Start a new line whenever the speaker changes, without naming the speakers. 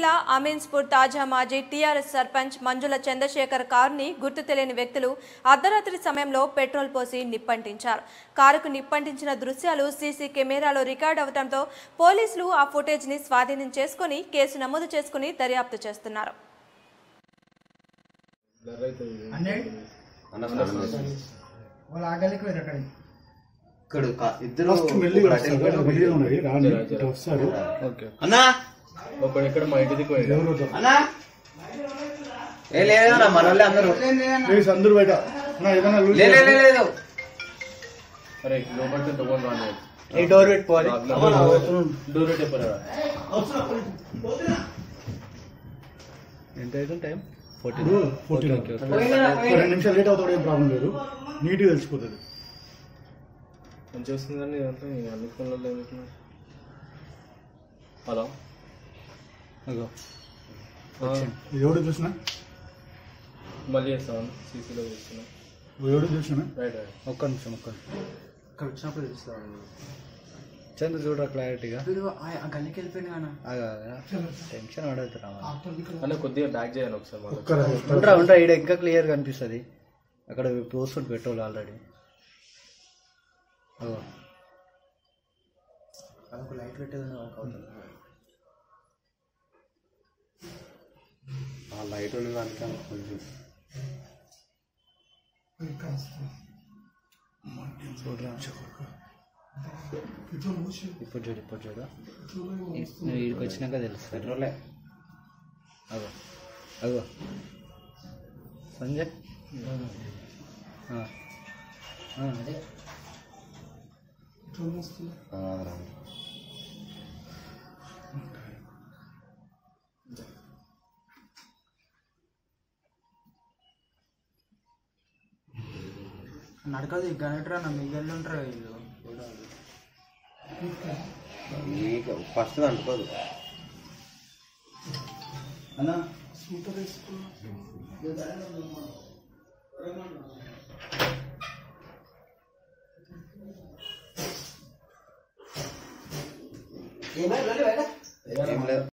జిల్లా అమీన్స్పూర్ తాజా మాజీ టీఆర్ఎస్ సర్పంచ్ మంజుల చంద్రశేఖర్ కారుని గుర్తు తెలియని వ్యక్తులు అర్ధరాత్రి సమయంలో పెట్రోల్ పోసి నిప్పంటించారు కారుకు నిప్పంటించిన దృశ్యాలు సీసీ కెమెరాలో రికార్డ్ అవడంతో పోలీసులు ఆ ఫుటేజ్ని స్వాధీనం చేసుకుని కేసు నమోదు చేసుకుని దర్యాప్తు చేస్తున్నారు
వాళ్ళు ఆగలికి పోయారు అక్కడ
ఇక్కడ కా- ఇద్దరు
ఫస్ట్ మెల్లిగా
ఒకటి
వస్తారు
అటు
మెల్లిగా ఉన్నాయి రాని ఇటు వస్తారు
అన్నా
ఒకడు ఇక్కడ మా ఇంటి దిక్కు పోయాడు.
ఎవరు వద్దాం.
అన్నా ఏ లేదన్నా మన వాళ్ళే అందరూ
ప్లీజ్ అందరూ బయట అన్న, ఏదైనా లూజ్
లే లే, లే, లేదు
అరే లోపలికి తగ్గని రాను
ఈ డోర్ పెట్టుకోవాలి
డోర్ చెప్పరా
ఎంత అవుతుంది టైం ఫోర్టీన్
ఇప్పుడు ఫోర్టీన్ ఒక రెండు నిమిషాలు లేట్ అవుతాడు ఏం ప్రాబ్లం లేదు నీట్గా తెలిసిపోతుంది
మంచిగా వస్తుంది కానీ ఇదంతా ఈ అన్ని ఫోన్లలో ఎందుకు హలో
అగో
ఆ,
ఇది ఎవడు చూసినా
మళ్ళీ చేస్తాను సీసీలో చేస్తున్నా
ఎవడు చూసినా
రైట్ రైట్
ఒక్క నిమిషం ఒక్క నిమిషం
ఇక్కడ వచ్చినప్పుడు తెలుస్తాను
చంద్ర చూడరా క్లారిటీగా
ఆ గల్లీకి వెళ్ళిపోయింది కానీ
ఆగా టెన్షన్ పడవుతురా
అన్న కొద్దిగా బ్యాక్ చేయాలి ఒకసారి మళ్ళీ
ఒక్కరా
ఉండరా ఉండరా ఈడ ఇంకా క్లియర్ కనిపిస్తుంది అక్కడ పోస్తుంది పెట్రోల్ ఆల్రెడీ అగో
అదొక లైట్ పెట్టేది వర్క్ అవుతుంది
ఆ లైట్ ఉంది కనుక కొంచెం
ఇప్పుడు చూడు ఇప్పుడు చూడు నువ్వు ఇక్కడికి వచ్చినాక తెలుసు
పెట్రోలే
అగో అగో సంజయ్ ఆ. ఆ, అదే
ఆ, రా.
నడకదు గనటరా నా మిగిలి ఉంటారు వీళ్ళు
నీకు ఫస్ట్ అంటుకోదు
అన్నా
ఏం లేదు